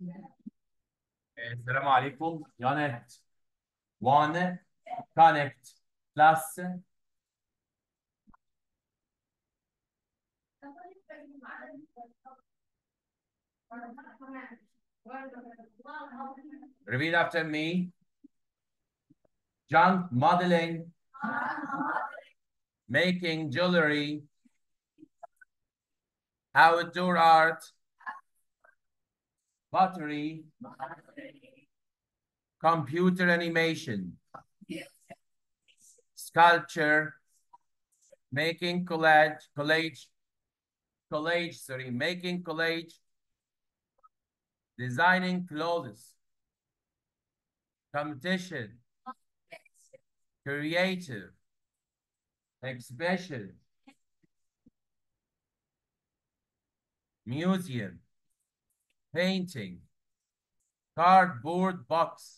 السلام عليكم يونت 1 كونكت بلس Repeat after me. Junk modeling, making jewelry, outdoor art, pottery, computer animation, sculpture, making collage, collage, collage, sorry, making collage, designing clothes, competition, creative, exhibition, museum, painting, cardboard box,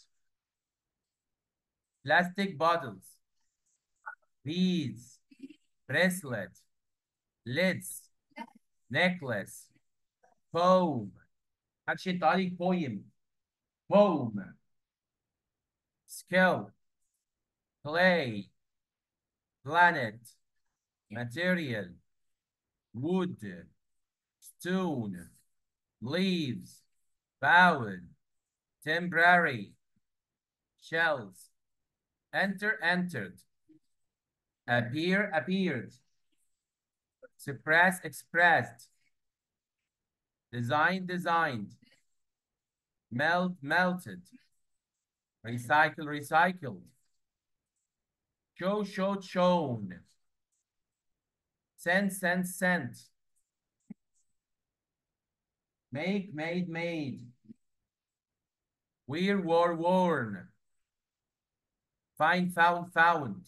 plastic bottles, beads, bracelet, lids, necklace, foam. محدش ينطق عليك poem. Foam. Skill. Clay. Planet. Material. Wood. Stone. Leaves. Bowl. Temporary. Shells. Enter, entered. Appear, appeared. Suppress, expressed. Design, designed. Melt, melted. Recycle, recycled. Show, showed, shown. Send, sent, sent. Make, made, made. Wear, wore, worn. Find, found, found.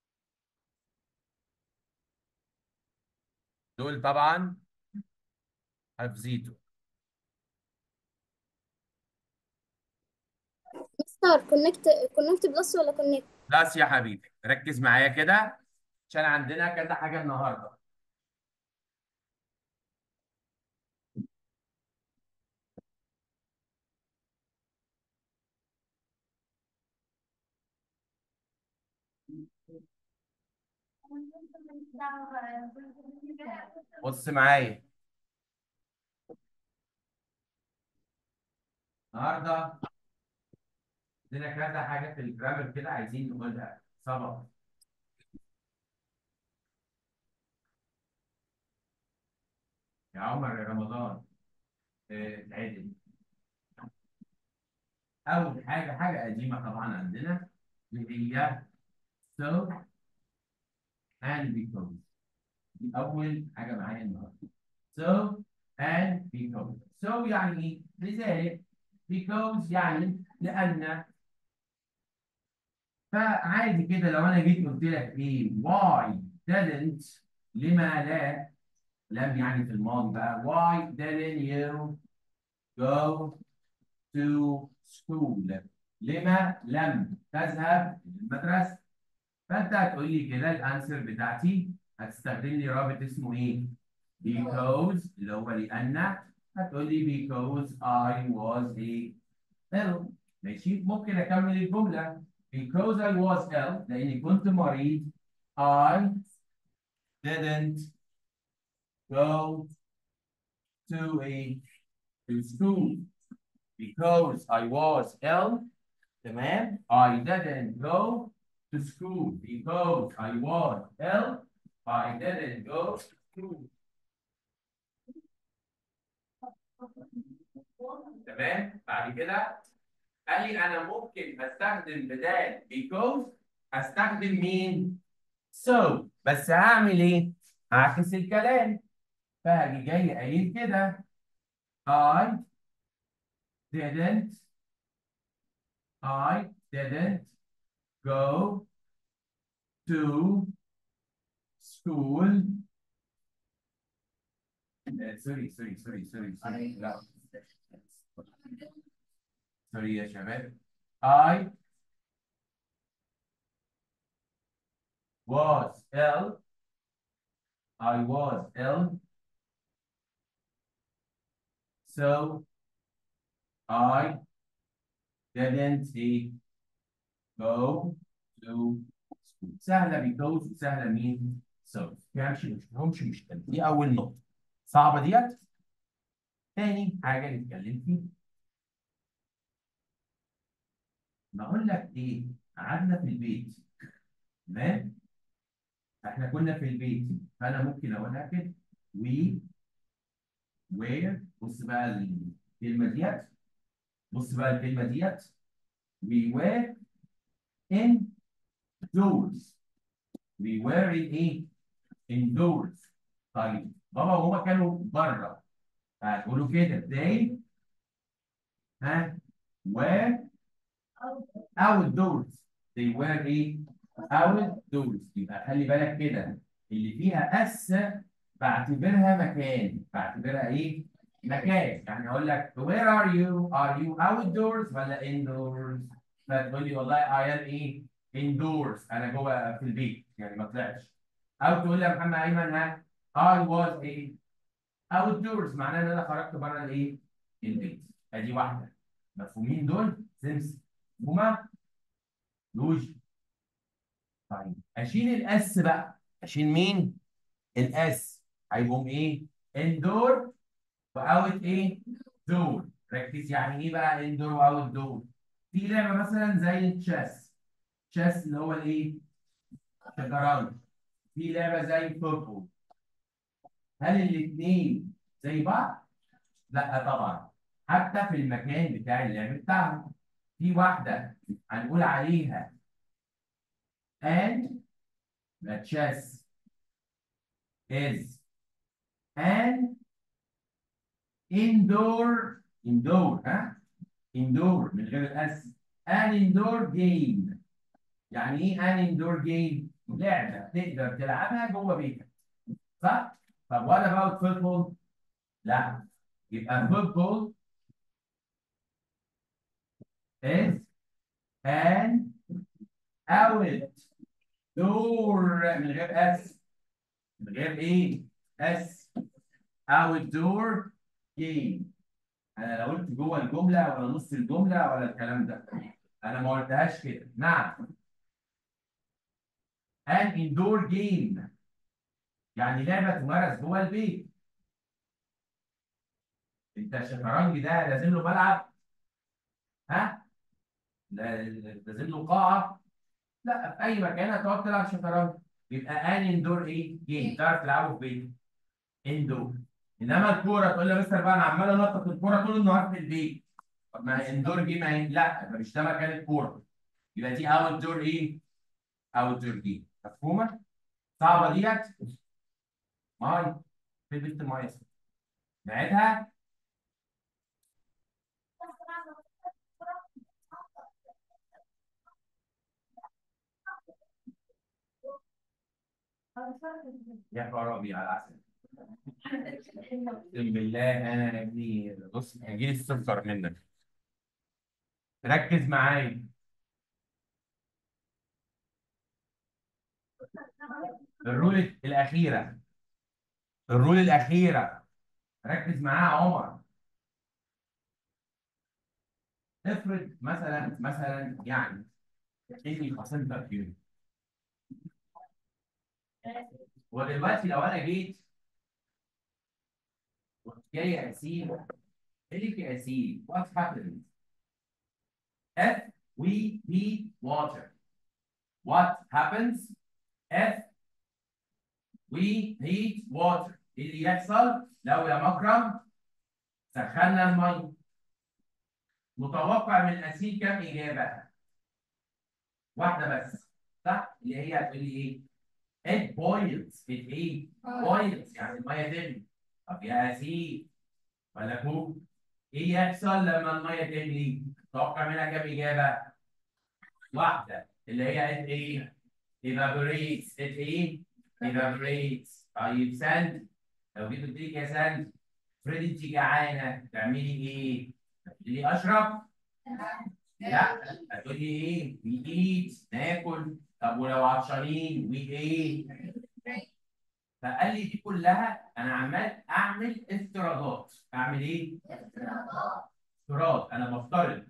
دول طبعا حفظيته مستر كونكت كونكت بلس ولا كونكت بس يا حبيبي ركز معايا كده عشان عندنا كذا حاجة النهاردة بص معايا النهارده عندنا كذا حاجة في الجرامر كده عايزين نقولها سبق يا عمر يا رمضان آه، اتعدل أول حاجة حاجة قديمة طبعا عندنا اللي هي so and because دي أول حاجة معايا النهارده so and because so يعني إيه؟ لذلك because يعني لأن فعادي كده لو أنا جيت قلت لك إيه why didn't لما لا لم يعني في الماضي بقى why didn't you go to school لما لم تذهب للمدرسة فأنت هتقول لي كده الأنسر بتاعتي هتستخدم لي رابط اسمه إيه؟ because اللي هو لأن هتقول لي because I was a ill ماشي ممكن أكمل الجملة because I was ill لأني كنت مريض I didn't go to a to school because I was ill تمام I didn't go to school because I was ill I didn't go to school تمام بعد كده قال لي انا ممكن استخدم بدال because استخدم مين so بس هعمل ايه هعكس الكلام فهاجي جاي قايل كده I didn't I didn't go to school سوري سوري سوري سوري سوري لا سوري يا شباب I was ill I was ill so I didn't إيه go to school سهلة because وسهلة مين so يعني مش مش مش دي أول نقطة صعبة ديت تاني حاجة نتكلم فيها ما أقول لك إيه قعدنا في البيت تمام احنا كنا في البيت فأنا ممكن أقولها كده we were بص بقى الكلمة ديت بص بقى الكلمة ديت we were indoors we were in ايه indoors طيب بابا وهما كانوا بره هتقولوا كده they ها were outdoors they were ايه outdoors يبقى خلي بالك كده اللي فيها اس بعتبرها مكان بعتبرها ايه مكان يعني اقول لك where are you are you outdoors ولا indoors فتقول لي والله I am ايه indoors انا جوه في البيت يعني ما طلعتش او تقول لي يا محمد ايمن ها I was ايه outdoors معناه ان انا خرجت بره الايه البيت ادي واحده مفهومين دول سمس مفهومه لوجي طيب اشيل الاس بقى اشيل مين الاس هيبقوا ايه اندور واوت ايه دور ركز يعني ايه بقى اندور واوت دور في لعبه مثلا زي التشيس تشيس اللي هو الايه شطرنج في لعبه زي فوتبول هل الاثنين زي بعض لا طبعا حتى في المكان بتاع اللعب بتاعهم في واحده هنقول عليها and the chess is an indoor indoor ها indoor من غير الاس an indoor game يعني ايه an indoor game لعبه تقدر تلعبها جوه بيتك صح طب what about football لا يبقى football is an outdoor من غير اس من غير ايه اس outdoor game انا لا قلت جوه الجمله ولا نص الجمله ولا الكلام ده انا ما قلتهاش كده نعم an indoor game يعني لعبه تمارس جوه البيت انت الشطرنج ده لازم له ملعب ها لا- لازم له قاعه لا في اي مكان هتقعد تلعب شطرنج يبقى ان اندور ايه جيم تعرف تلعبه في بيتك اندور انما الكوره تقول لي يا مستر بقى انا عمال انطط الكوره طول النهار في البيت طب ما اندور جيم اهي لا يبقى مش ده مكان الكوره يبقى دي اوت دور ايه اوت دور جيم مفهومه صعبه ديت ماي في بنت ماي نعيدها يا خرابي على العسل اقسم بالله انا يا ابني بص هيجيلي السكر منك ركز معايا الرول الاخيره الرول الاخيره ركز معايا يا عمر افرض مثلا مثلا يعني اني خصمتك يوم ودلوقتي لو انا جيت ورحت جاي اسيب ايه اللي في اسيب what happens if we heat water what happens if we heat water ايه اللي يحصل لو يا مكرم سخنا الميه متوقع من الاسيل كام اجابه واحده بس صح اللي هي هتقول لي ايه it boils it ايه boils يعني الميه تغلي طب يا اسيل ولا كوك ايه يحصل لما الميه تغلي توقع منها كام اجابه واحده اللي هي it ايه evaporates it ايه evaporates طيب سند لو جيت قلت لك يا سند افرضي انت جعانه تعملي ايه؟ هتقولي لي اشرب؟ لا هتقولي ايه؟ we eat ناكل طب ولو عطشانين we ايه؟ فقال لي دي كلها انا عمال اعمل افتراضات اعمل ايه؟ افتراض انا بفترض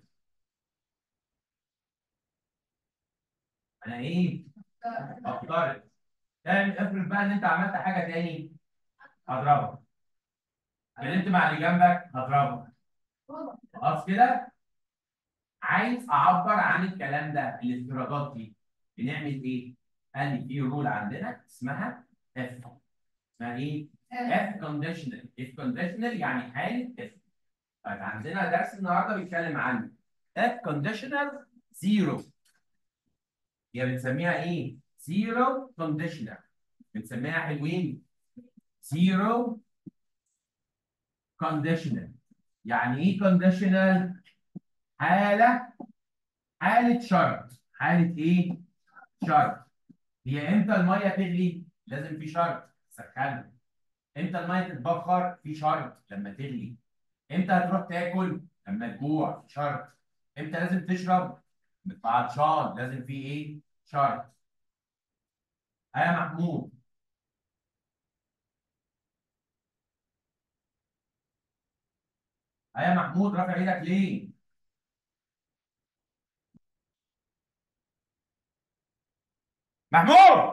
انا ايه افترض تعمل افرض بقى ان انت عملت حاجه تاني هضربك اتكلمت مع اللي جنبك هضربك خلاص كده عايز اعبر عن الكلام ده الافتراضات دي بنعمل ايه؟ قال لي في رول عندنا اسمها اف اسمها ايه؟ اف كونديشنال اف كونديشنال يعني حاله اف طيب عندنا درس النهارده بيتكلم عن اف كونديشنال زيرو هي بنسميها ايه؟ زيرو كونديشنال بنسميها حلوين زيرو كونديشنال يعني ايه كونديشنال؟ حاله حاله شرط حاله ايه؟ شرط هي امتى الميه تغلي؟ لازم في شرط سخنها امتى الميه تتبخر؟ في شرط لما تغلي امتى هتروح تاكل؟ لما تجوع شرط امتى لازم تشرب؟ لما تبقى عطشان لازم في ايه؟ شرط ها يا محمود ها يا محمود رافع ايدك ليه؟ محمود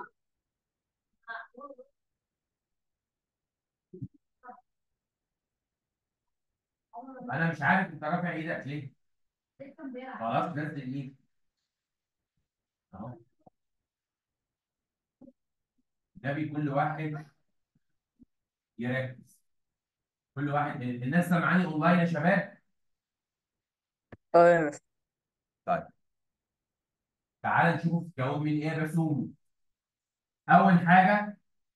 انا مش عارف انت رافع ايدك ليه؟ خلاص نزل ايدك اهو ده بيكون لواحد يركز كل واحد الناس سامعاني اونلاين يا شباب اه يا مستر طيب تعال نشوف تكون من ايه رسوم اول حاجه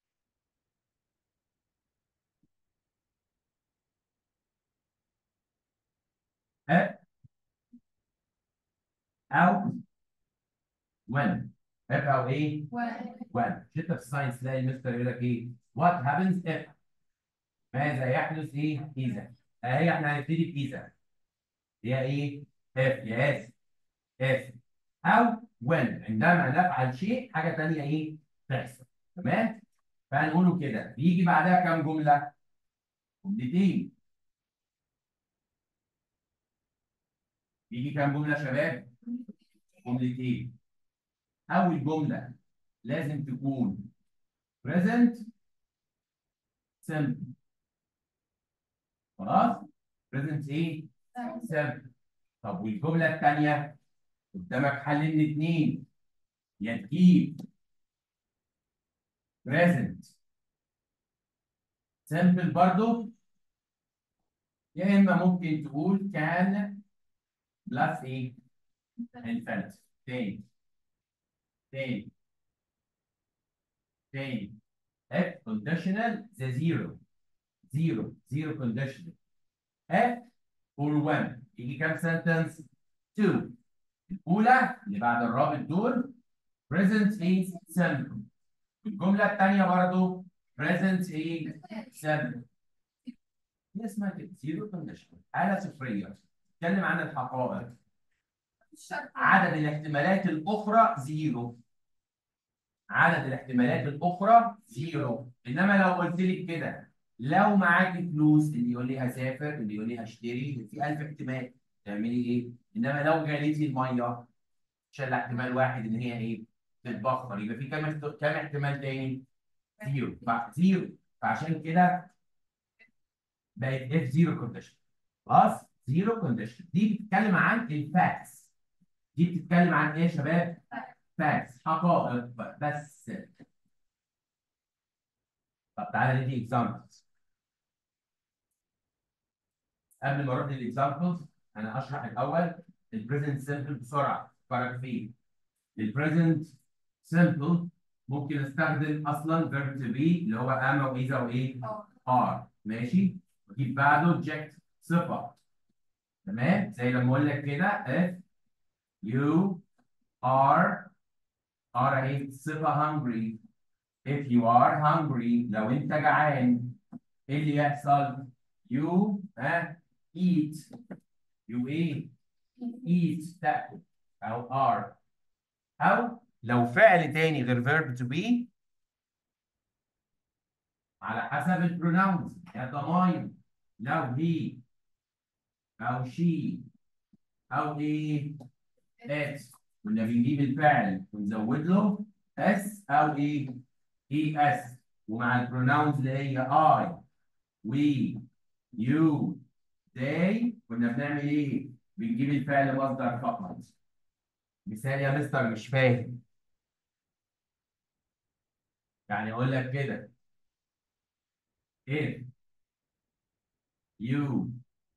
اف او when اف او ايه when مش انت في الساينس تلاقي المستر يقول لك ايه what happens if ماذا يحدث ايه اذا اهي احنا هنبتدي باذا هي ايه اف يس اف او when عندما نفعل شيء حاجه ثانيه ايه تحصل تمام فهنقوله كده بيجي بعدها كام جمله جملتين بيجي كام جمله يا شباب جملتين اول جمله لازم تكون present simple خلاص present ايه simple طب والجمله الثانيه قدامك حل من اتنين يا تجيب present simple برضو يا اما ممكن تقول كان بلس ايه infinitive تاني تاني تاني F conditional the zero zero zero conditional F for one يجي كام sentence two الأولى اللي بعد الرابط دول present is simple الجملة الثانية برضو present is simple هي اسمها كده zero conditional حالة صفرية تتكلم عن الحقائق عدد الاحتمالات الأخرى زيرو عدد الاحتمالات الأخرى زيرو إنما لو قلت لك كده لو معاكي فلوس اللي يقول لي هسافر اللي يقول لي هشتري في 1000 احتمال تعملي إيه؟ إنما لو جالتي المية شال احتمال واحد إن هي إيه؟ تتبخر يبقى في كام احت- كام احتمال تاني؟ زيرو ف- زيرو فعشان كده بقت اف زيرو كونديشن خلاص؟ زيرو كونديشن دي بتتكلم عن الفاكس دي بتتكلم عن ايه يا شباب؟ فاكس حقائق بس طب تعالى ندي اكزامبلز قبل ما اروح للاكزامبلز انا اشرح الاول البريزنت سمبل بسرعه فرق فيه البريزنت سمبل ممكن استخدم اصلا فيرب تو بي اللي هو اما واذا وايه؟ ار ماشي واجيب بعده جكت صفه تمام زي لما اقول لك كده if you are are اهي صفه hungry if you are hungry لو انت جعان ايه اللي يحصل؟ you ها eat you ايه؟ eat تاكل او are او لو فعل تاني غير verb to be على حسب البروناونز يا ضماير لو he او she او ايه it كنا بنجيب الفعل ونزود له s او ايه اي اس ومع البروناونز اللي هي I we you they كنا بنعمل ايه؟ بنجيب الفعل مصدر فقط مثال يا مستر مش فاهم يعني اقول لك كده if you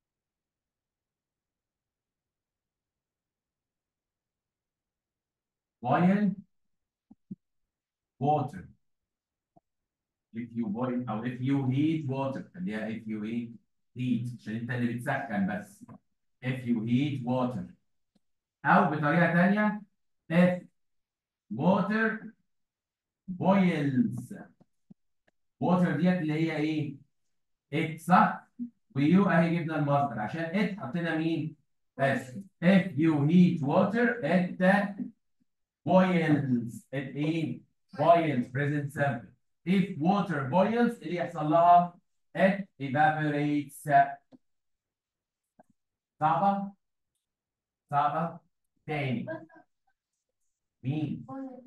boil water if you boil او if you heat water اللي هي if you heat heat عشان انت اللي بتسخن بس if you heat water او بطريقه ثانيه if water boils water ديت اللي هي ايه؟ it صح؟ ويو اهي جبنا المصدر عشان it حطينا مين؟ بس if you heat water it boils it ايه؟ boils present simple if water boils اللي يحصل لها it evaporates صعبة؟ صعبة؟ تاني مين؟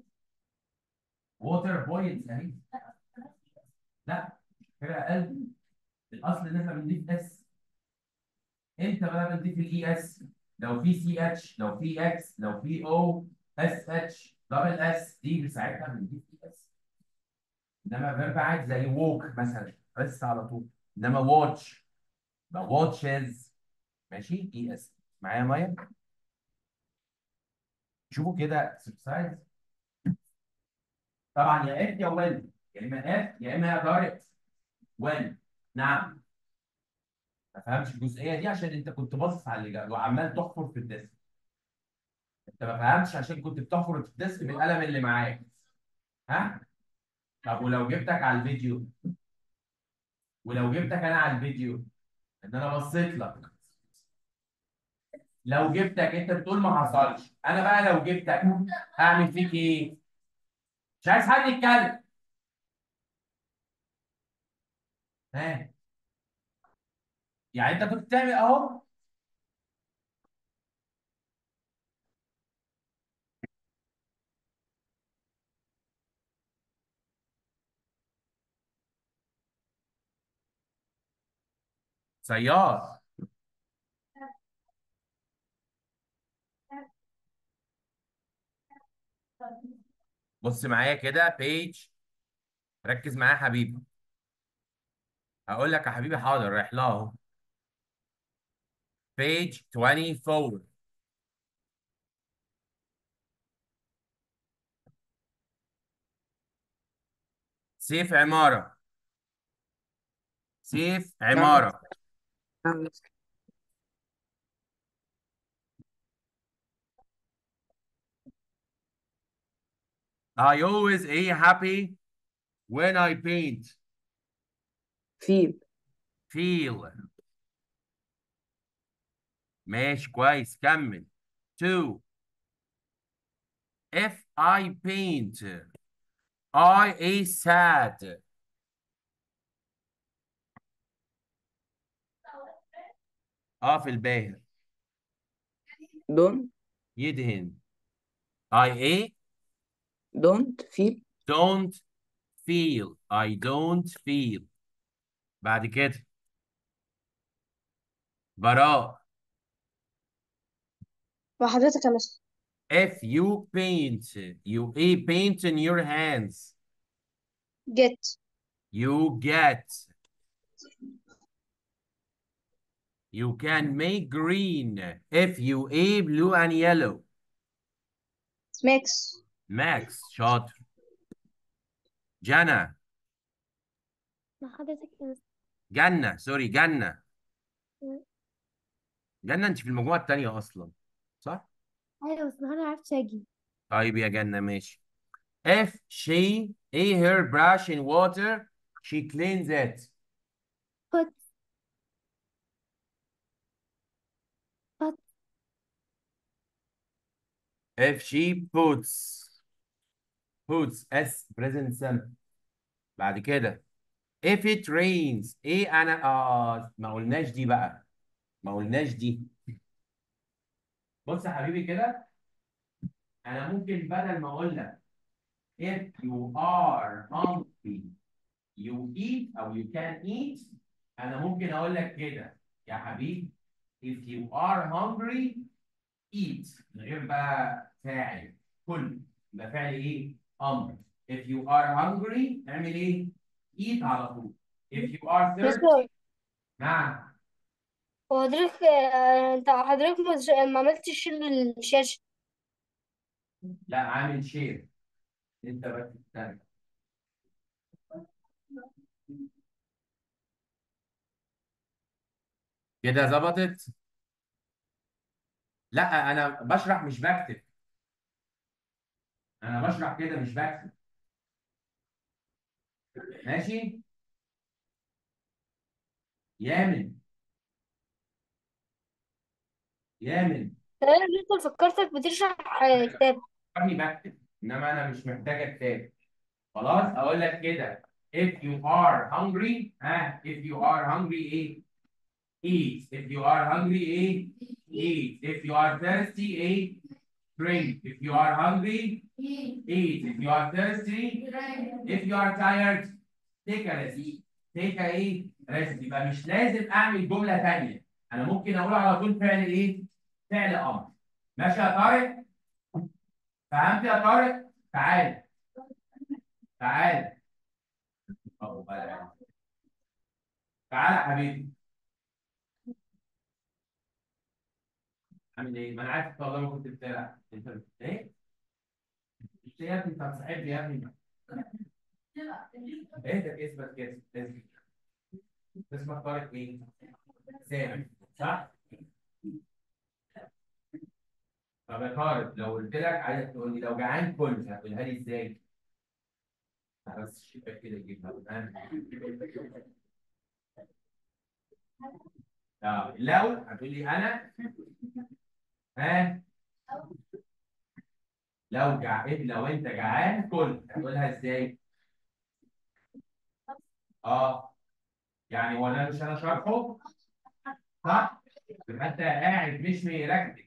water boils اهي لا كده اقل الاصل ان احنا بنضيف اس امتى بقى بنضيف الاي اس لو في سي اتش لو في اكس لو في او اس اتش دبل اس دي ساعتها بنضيف اي اس انما فيرب عادي زي ووك مثلا بس على طول انما واتش يبقى واتشز ماشي اي اس معايا ميه شوفوا كده اكسرسايز طبعا يا اف يا وين يا اما اف يا اما يا دايركت وين نعم ما فهمش الجزئيه دي عشان انت كنت باصص على اللي جاي وعمال تحفر في الديسك انت ما فهمتش عشان كنت بتحفر في الديسك بالقلم اللي معاك ها طب ولو جبتك على الفيديو ولو جبتك انا على الفيديو ان انا بصيت لك لو جبتك انت بتقول ما حصلش انا بقى لو جبتك هعمل فيك ايه مش عايز حد يتكلم ها يعني انت كنت بتعمل اهو سيار بص معايا كده بيج ركز معايا يا حبيبي هقول لك يا حبيبي حاضر رايح لها اهو page 24 سيف عمارة سيف عمارة نعم I always a happy when I paint feel feel ماشي كويس كمل two if I paint I a sad اه في الباهر don't يدهن I a don't feel don't feel I don't feel بعد كده براء وحضرتك يا مستر if you paint you a paint in your hands get you get you can make green if you a blue and yellow makes Max شاطر جنى مع حضرتك يا مستر جنة سوري جنة مم. جنة انت في المجموعة التانية اصلا صح؟ ايوه بس ما انا عرفتش اجي طيب يا جنة ماشي if she a her brush in water she cleans it put put if she puts puts s present simple بعد كده if it rains ايه انا اه ما قلناش دي بقى ما قلناش دي بص يا حبيبي كده انا ممكن بدل ما اقول لك if you are hungry you eat او you can eat انا ممكن اقول لك كده يا حبيبي if you are hungry eat من غير بقى فاعل كل يبقى فعل ايه امر if you are hungry اعمل ايه eat على طول if you are thirsty مستر نعم هو حضرتك آه، انت حضرتك مش- ما عملتش شير الشاشة لا عامل شير انت بس استنى كده ظبطت لا انا بشرح مش بكتب انا بشرح كده مش بكتب ماشي يامن يامن انا لسه فكرتك بتشرح آه، كتاب فكرني بكتب انما انا مش محتاج كتاب خلاص اقول لك كده if you are hungry ها if you are hungry ايه eat if you are hungry ايه eat if you are thirsty ايه drink if you are hungry eat if you are thirsty if you are tired take a rest take a ايه rest يبقى مش لازم اعمل جمله ثانيه انا ممكن اقول على طول فعل ايه فعل امر ماشي يا طارق فهمت يا طارق تعال تعال أهو بقى. تعال يا حبيبي عامل ايه؟ ما انا عارف والله ما كنت بتلعب انت ايه؟ مش يا ابني انت هتصاحبني يا ابني ايه ده اسمك كده اسمك اسمك طارق ايه؟ سامي صح؟ طب يا طارق لو قلت لك عايزك تقول لي لو جعان كل هتقولها لي ازاي؟ بس الشباك كده يجيبها تمام؟ اه لو هتقول لي انا ها لو جع... إيه لو انت جعان كل هتقولها ازاي؟ اه يعني هو انا مش انا شارحه صح؟ يبقى انت قاعد مش مركز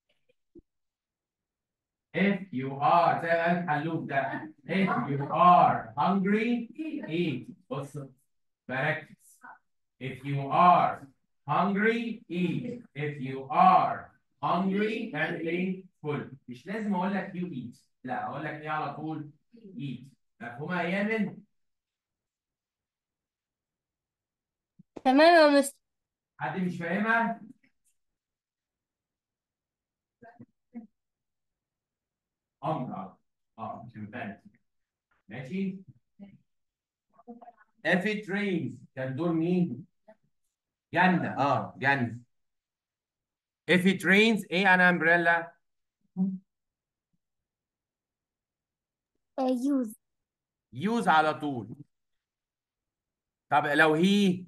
if you are زي ما قال حلوف ده if you are hungry eat بص بركز if you are hungry eat if you are hungry اعمل ايه؟ كل مش لازم اقول لك you eat لا اقول لك ايه على طول eat مفهومه يا يامن؟ تمام يا مستر حد مش فاهمها؟ امر اه اه مش فاهم ماشي if it rains كان دور مين؟ جنة اه جنة if it rains ايه انا امبريلا؟ use use على طول طب لو هي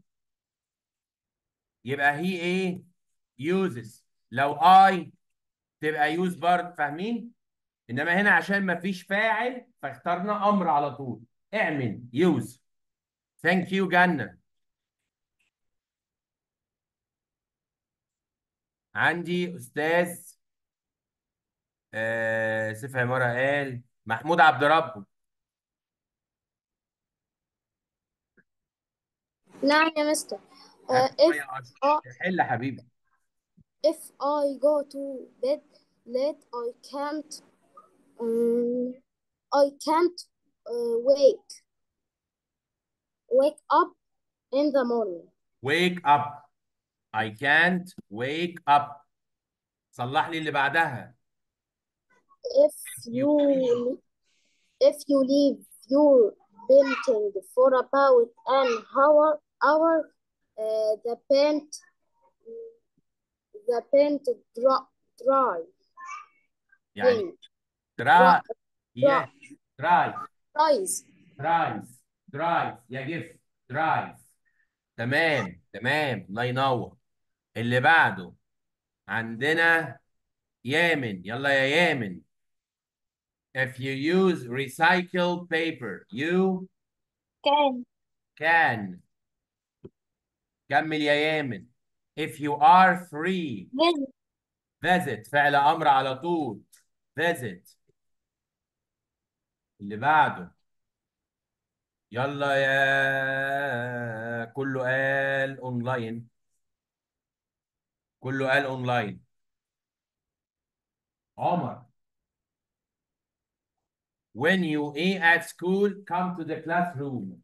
يبقى هي ايه؟ uses لو I تبقى use برضه فاهمين؟ انما هنا عشان ما فيش فاعل فاخترنا امر على طول اعمل use thank you جنة عندي استاذ آه سيف عمارة قال محمود عبد ربه نعم يا مستر uh, هات if مية عشرة. حل يا حبيبي if I go to bed late I can't um, I can't uh, wake wake up in the morning wake up I can't wake up صلح لي اللي بعدها if you if you leave your painting for about an hour hour uh, the paint the paint dry, dry يعني paint dry dry yes dry dries dries dries يا جف dries تمام تمام الله ينور اللي بعده عندنا يامن يلا يا يامن if you use recycled paper you كان can كمل يا يامن if you are free visit visit فعل امر على طول visit اللي بعده يلا يا كله قال اونلاين كله قال اونلاين عمر when you are at school come to the classroom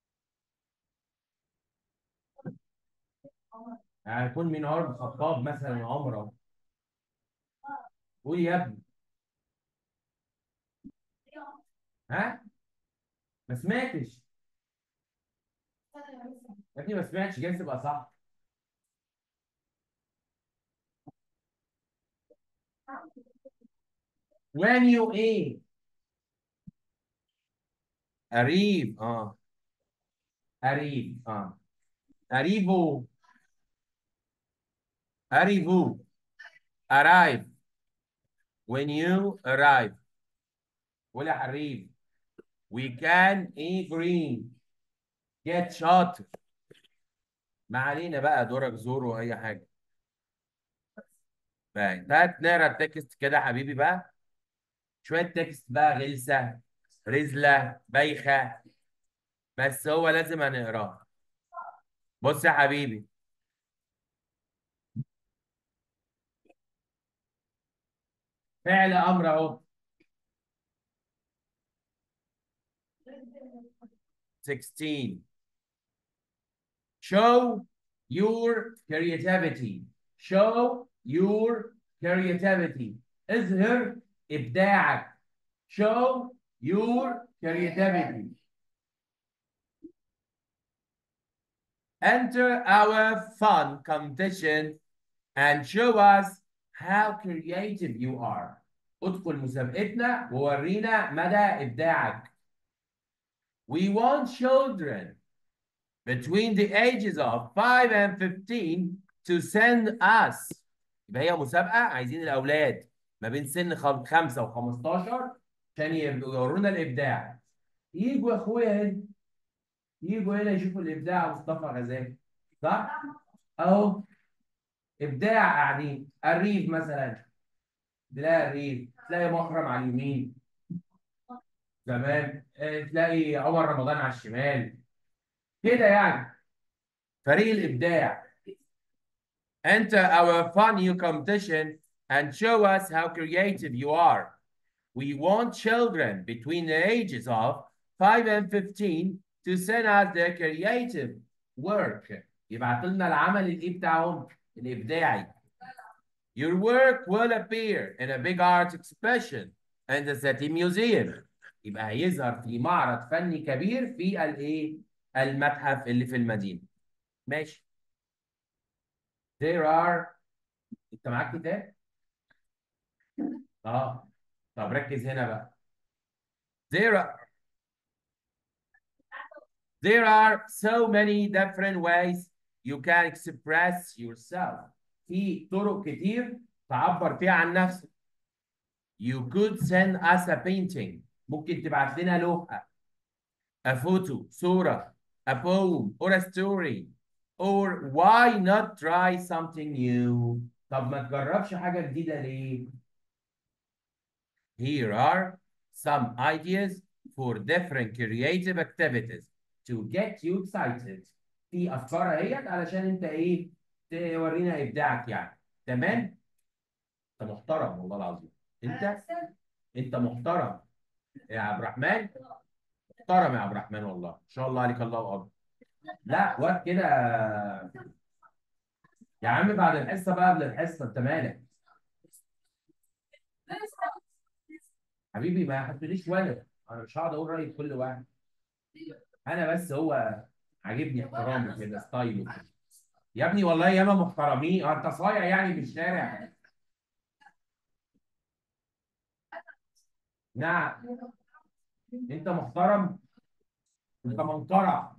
هيكون مين عمر خطاب مثلا عمر أهو. قول يا ابني ها ما سمعتش يا ابني ما سمعتش جاي تبقى صح when you ايه قريب اه قريب اه قريبو قريبو arrive when you arrive ولا حريب we can agree get شاطر ما علينا بقى دورك زور واي حاجه بقى تعال نقرا التكست كده يا حبيبي بقى شويه تكست بقى غلسه رزله بايخه بس هو لازم هنقراه بص يا حبيبي فعل امر اهو 16 show your creativity show your creativity اظهر ابداعك show your creativity enter our fun competition and show us how creative you are ادخل مسابقتنا وورينا مدى ابداعك we want children between the ages of 5 and 15 to send us يبقى هي مسابقة عايزين الأولاد ما بين سن 5 و 15 عشان يبقوا يورونا الإبداع يجوا يا أخويا هنا يجوا هنا يشوفوا الإبداع مصطفى غزالي صح؟ أهو إبداع قاعدين الريف مثلا تلاقي الريف تلاقي مكرم على اليمين تمام آه، تلاقي عمر رمضان على الشمال كده يعني فريق الإبداع Enter our fun new competition and show us how creative you are. We want children between the ages of 5 and 15 to send us their creative work. يبعت لنا العمل الإيه بتاعهم الإبداعي. Your work will appear in a big art exhibition in the City Museum. يبقى هيظهر في معرض فني كبير في الايه؟ المتحف اللي في المدينة. ماشي. There are انت معاك كتاب؟ اه طب ركز هنا بقى. There are There are so many different ways you can express yourself. في طرق كتير تعبر فيها عن نفسك. You could send us a painting. ممكن تبعت لنا لوحة. A photo, صورة. A poem or a story. Or why not try something new? طب ما تجربش حاجة جديدة ليه؟ Here are some ideas for different creative activities to get you excited. في أفكار اهيت علشان أنت إيه؟ تورينا إبداعك يعني. تمام؟ أنت محترم والله العظيم. أنت أنت محترم. يا عبد الرحمن محترم يا عبد الرحمن والله ان شاء الله عليك الله اكبر لا واد كده يا عم بعد الحصه بقى قبل الحصه انت مالك حبيبي ما حطليش ولد انا مش هقعد اقول رايي في كل واحد انا بس هو عاجبني احترامه كده ستايله كده. يا ابني والله ياما محترمين اه انت صايع يعني في الشارع نعم انت محترم انت منقرع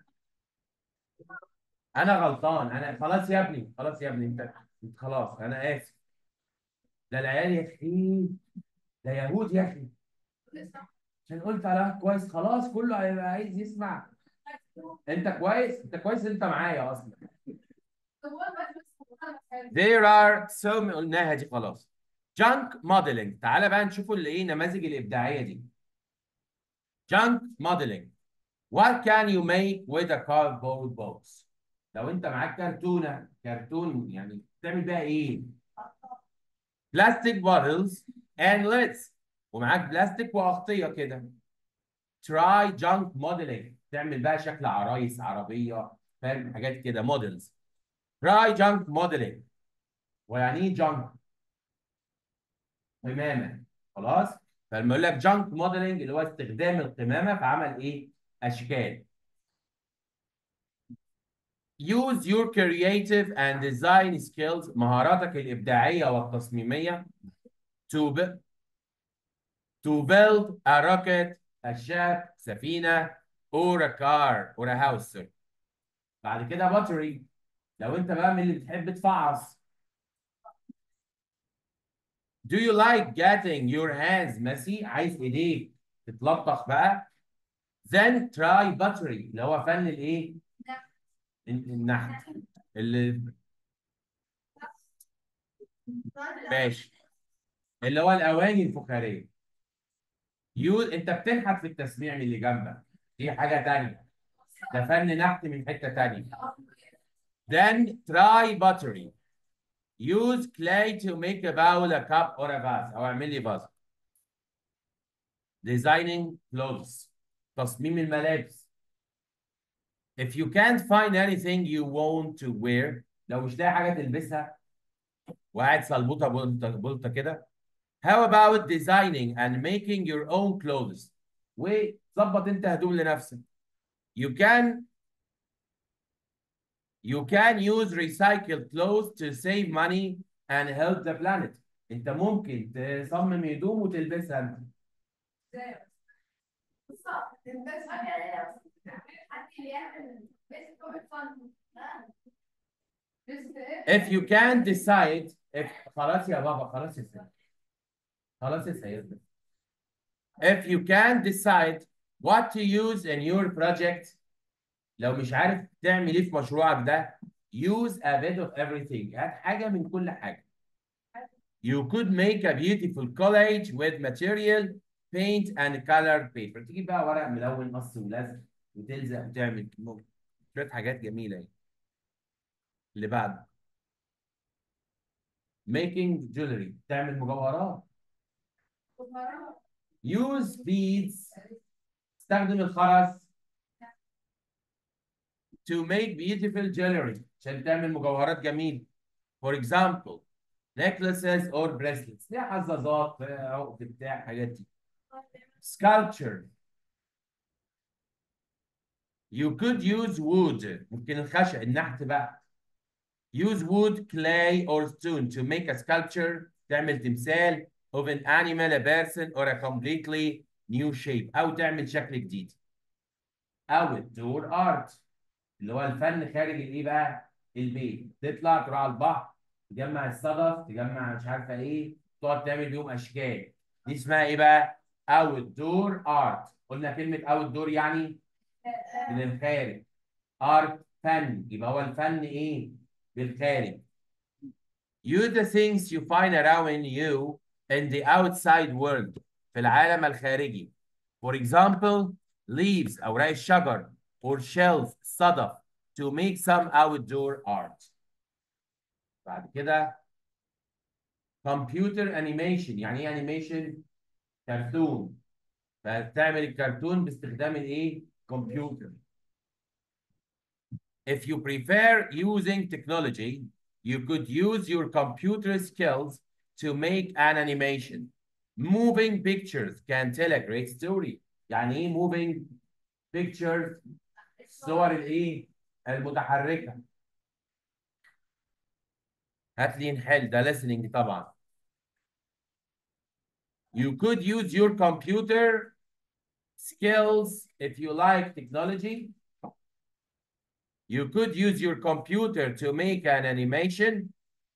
انا غلطان انا خلاص يا ابني خلاص يا ابني انت انت خلاص انا اسف ده العيال يا اخي ده يهود يا اخي عشان قلت على واحد كويس خلاص كله هيبقى عايز يسمع انت كويس انت كويس انت معايا اصلا There are so many قلناها دي خلاص. Junk modeling تعالى بقى نشوفوا اللي ايه النماذج الإبداعية دي. Junk modeling. What can you make with a cardboard box? لو انت معاك كرتونة كرتون يعني تعمل بيها ايه؟ Plastic bottles and lids ومعاك بلاستيك وأغطية كده. Try junk modeling تعمل بقى شكل عرايس عربية فاهم حاجات كده models. Try junk modeling ويعني ايه junk؟ قمامة خلاص؟ فلما يقول لك جانك موديلنج اللي هو استخدام القمامة في عمل ايه؟ أشكال. Use your creative and design skills مهاراتك الإبداعية والتصميمية to bu- to build a rocket, a ship, سفينة or a car or a house. sir. بعد كده battery لو انت بقى من اللي بتحب تفعص Do you like getting your hands messy؟ عايز ايديك تتلطخ بقى؟ Then try battery اللي هو فن الايه؟ ال- النحت اللي ماشي اللي هو الاواني الفخاريه يو انت بتنحت في التسميع من اللي جنبك دي حاجه تانية ده فن نحت من حته تانية then try pottery use clay to make a bowl a cup or a vase او اعمل لي فاز designing clothes تصميم الملابس if you can't find anything you want to wear لو مش لاقي حاجه تلبسها وقاعد صلبوطه بلطه بلطه كده how about designing and making your own clothes وظبط انت هدوم لنفسك you can you can use recycled clothes to save money and help the planet انت ممكن تصمم هدوم وتلبسها انت if you can decide if خلاص يا بابا خلاص يا سيد خلاص يا سيد if you can decide what to use in your project لو مش عارف تعمل ايه في مشروعك ده use a bit of everything هات حاجة من كل حاجة you could make a beautiful collage with material paint and colored paper تجيب بقى ورق ملون قص ولزق وتلزق وتعمل شوية حاجات جميلة يعني اللي بعده making jewelry تعمل مجوهرات use beads استخدم الخرز to make beautiful jewelry عشان تعمل مجوهرات جميلة for example necklaces or bracelets ليها حظاظات عقد بتاع حاجات دي sculpture you could use wood ممكن الخشب النحت بقى use wood clay or stone to make a sculpture تعمل تمثال of an animal a person or a completely new shape او تعمل شكل جديد outdoor art اللي هو الفن خارج الايه بقى البيت تطلع تروح على البحر تجمع الصدف تجمع مش عارفه ايه تقعد تعمل بيهم اشكال دي اسمها ايه بقى outdoor art قلنا كلمه outdoor يعني من الخارج art فن يبقى هو الفن ايه بالخارج you the things you find around you in the outside world في العالم الخارجي for example leaves أوراق الشجر or shells صدف to make some outdoor art بعد كده computer animation يعني ايه animation كرتون فتعمل الكرتون باستخدام الايه كمبيوتر if you prefer using technology you could use your computer skills to make an animation moving pictures can tell a great story يعني ايه moving pictures الصور الايه المتحركه هات لي نحل ده listening طبعا you could use your computer skills if you like technology you could use your computer to make an animation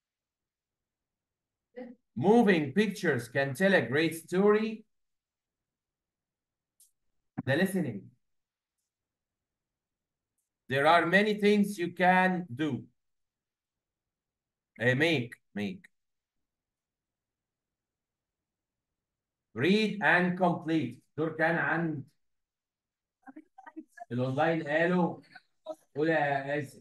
moving pictures can tell a great story the listening there are many things you can do Eh, make make read and complete دول كان عند الاونلاين قالوا قول يا اسف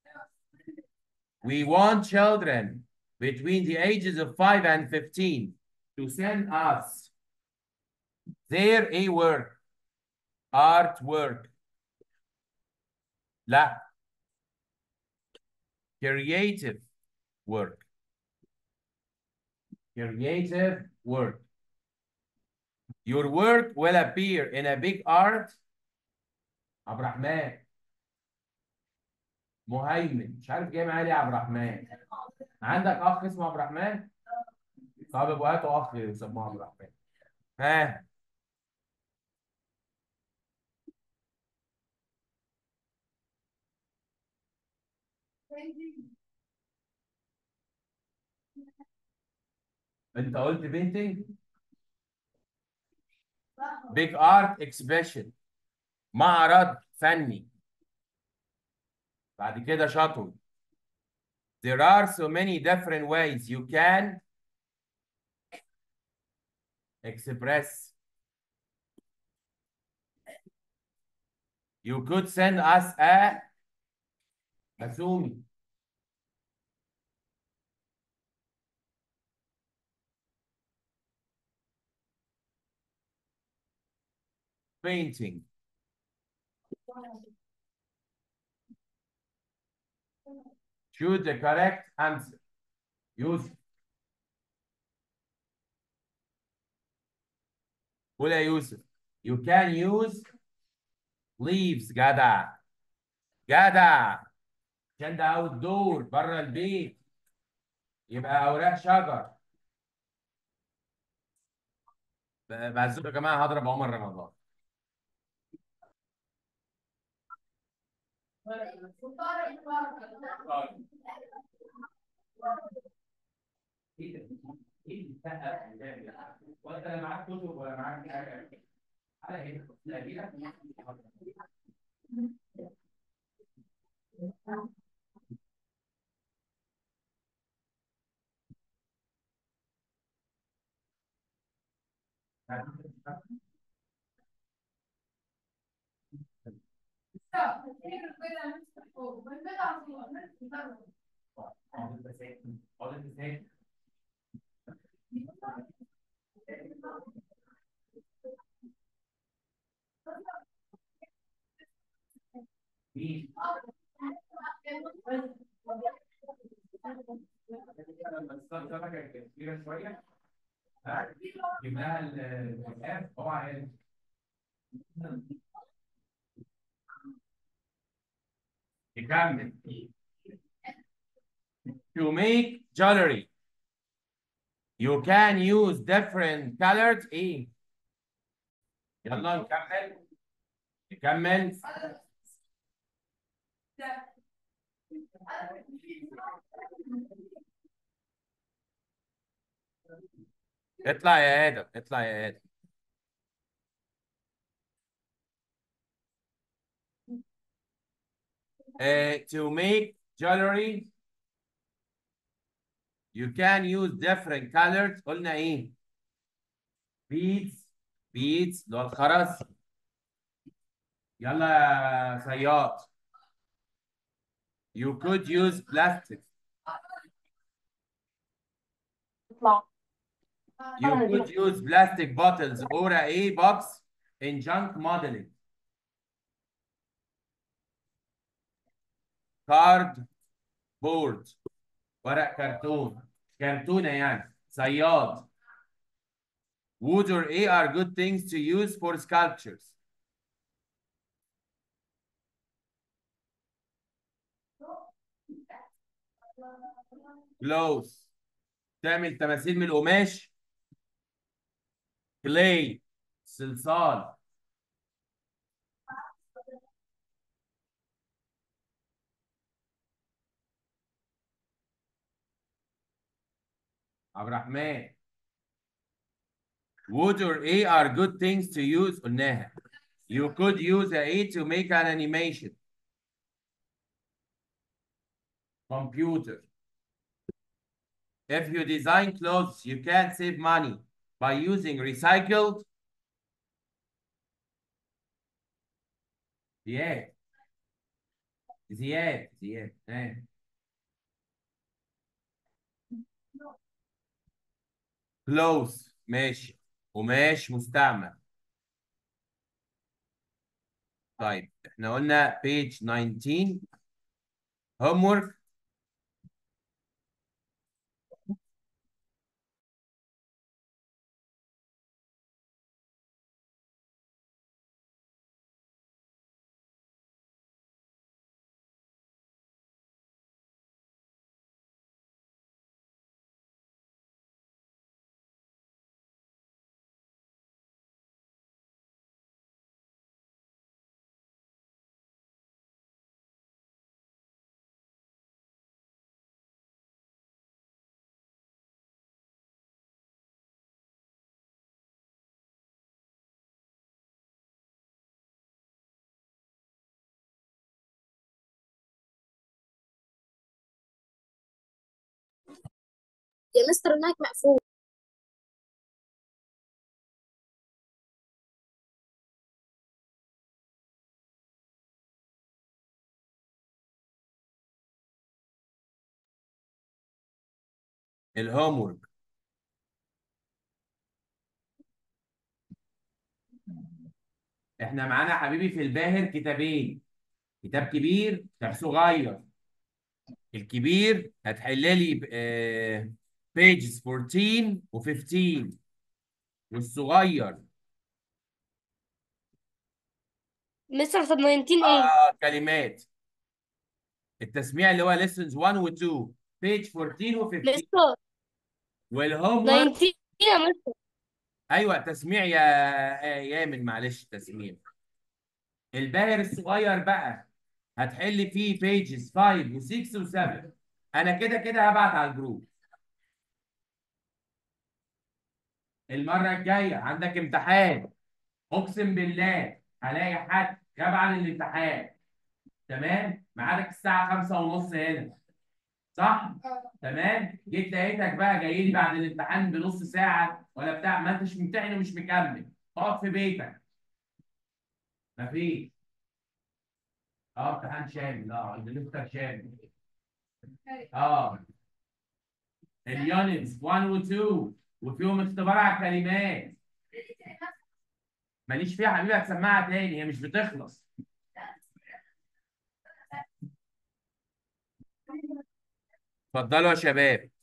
We want children between the ages of 5 and 15 to send us their a work art work لا creative work creative work your work will appear in a big art عبد الرحمن مهيمن مش عارف جاي معايا ليه يا عبد الرحمن عندك اخ اسمه عبد الرحمن طب ابو هاتوا اخ يسموه عبد الرحمن ها انت قلت بينتنج بيج ارت اكسبيشن معرض فني بعد كده شطوي There are so many different ways you can express. You could send us a Masumi. Painting. Choose the correct answer. Use. قول يا يوسف. You can use leaves جدع. جدع. عشان ده اوت دور بره البيت. يبقى اوراق شجر. بعزكم يا جماعه هضرب عمر رمضان. ايه ده؟ ايه اللي سقف قدامي ده؟ وانت لا معاك كتب ولا معاك حاجه على هنا لا كده كبيره شويه جبناها الكتاب طبعا نكمل to make jewelry you can use different colors ايه يلا نكمل نكمل اطلع يا ادم اطلع يا ادم Uh, to make jewelry you can use different colors قلنا ايه beads beads اللي هو الخرز يلا يا صياد you could use plastic you could use plastic bottles or a box in junk modeling card board ورق كرتون كرتونة يعني صياد wood or a are good things to use for sculptures clothes تعمل تماثيل من القماش clay صلصال عبد الرحمن wood or a are good things to use قلناها you could use a a to make an animation computer If you design clothes, you can save money by using recycled. زياد زياد زياد ايه clothes ماشي قماش مستعمل طيب احنا قلنا page 19 homework يا مستر المايك مقفول الهومورك احنا معانا يا حبيبي في الباهر كتابين كتاب كبير كتاب صغير الكبير هتحل لي بيجز 14 و15 والصغير مستر طب 19 ايه اه كلمات التسميع اللي هو lessons 1 و 2 page 14 و 15 مستر والهوم 19 يا مستر ايوه تسميع يا آه، يامن معلش تسميع الباهر الصغير بقى هتحل فيه بيجز 5 و6 و7 انا كده كده هبعت على الجروب المره الجايه عندك امتحان اقسم بالله هلاقي حد غاب عن الامتحان تمام ميعادك الساعه 5 ونص هنا صح تمام جيت لقيتك بقى جاي لي بعد الامتحان بنص ساعه ولا بتاع ما انتش ممتحن ومش مكمل اقعد في بيتك مفيش اه امتحان شامل اه الدكتور شامل اه اليونتس 1 و 2 وفيهم اختبار على الكلمات ماليش فيها حبيبي هتسمعها تاني هي مش بتخلص اتفضلوا يا شباب